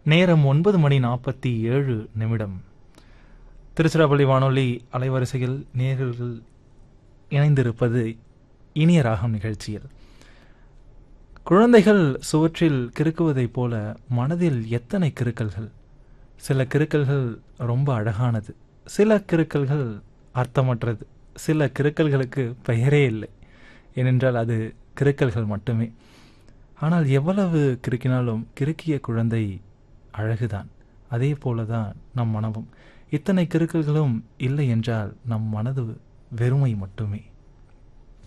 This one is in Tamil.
நேரம் ஒன்பது மணி நாற்பத்தி ஏழு நிமிடம் திருச்சிராப்பள்ளி வானொலி அலைவரிசையில் நேர்கள் இணைந்திருப்பது இனிய ராகம் நிகழ்ச்சியில் குழந்தைகள் சுவற்றில் கிறுக்குவதைப் போல மனதில் எத்தனை கிறுக்கல்கள் சில கிறுக்கல்கள் ரொம்ப அழகானது சில கிறுக்கல்கள் அர்த்தமற்றது சில கிறுக்கல்களுக்கு பெயரே இல்லை ஏனென்றால் அது கிறுக்கல்கள் மட்டுமே ஆனால் எவ்வளவு கிறுக்கினாலும் கிறுக்கிய குழந்தை அழகுதான் அதே போலதான் நம் மனமும் இத்தனை கிறுக்கல்களும் இல்லை என்றால் நம் மனது வெறுமை மட்டுமே